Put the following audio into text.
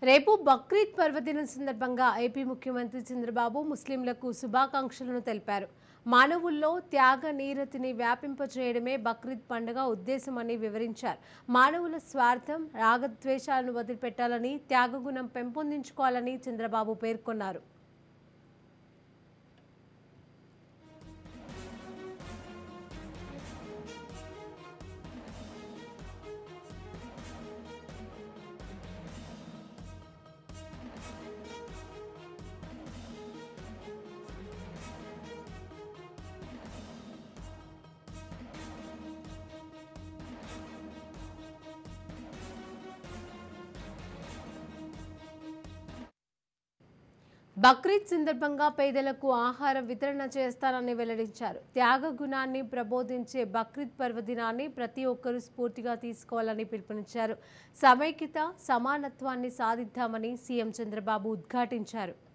రేపు బక్రీద్ పర్వదినం సందర్భంగా ఏపీ ముఖ్యమంత్రి చంద్రబాబు ముస్లింలకు శుభాకాంక్షలను తెలిపారు మానవుల్లో త్యాగ నీరతిని వ్యాపింపచేయడమే బక్రీద్ పండుగ ఉద్దేశమని వివరించారు మానవుల స్వార్థం రాగద్వేషాలను వదిలిపెట్టాలని త్యాగగుణం పెంపొందించుకోవాలని చంద్రబాబు పేర్కొన్నారు బక్రీద్ సందర్భంగా పేదలకు ఆహార వితరణ చేస్తానని వెల్లడించారు త్యాగ గుణాన్ని ప్రబోధించే బక్రీద్ పర్వదినాన్ని ప్రతి ఒక్కరూ స్ఫూర్తిగా తీసుకోవాలని పిలుపునిచ్చారు సమైక్యత సమానత్వాన్ని సాధిద్దామని సీఎం చంద్రబాబు ఉద్ఘాటించారు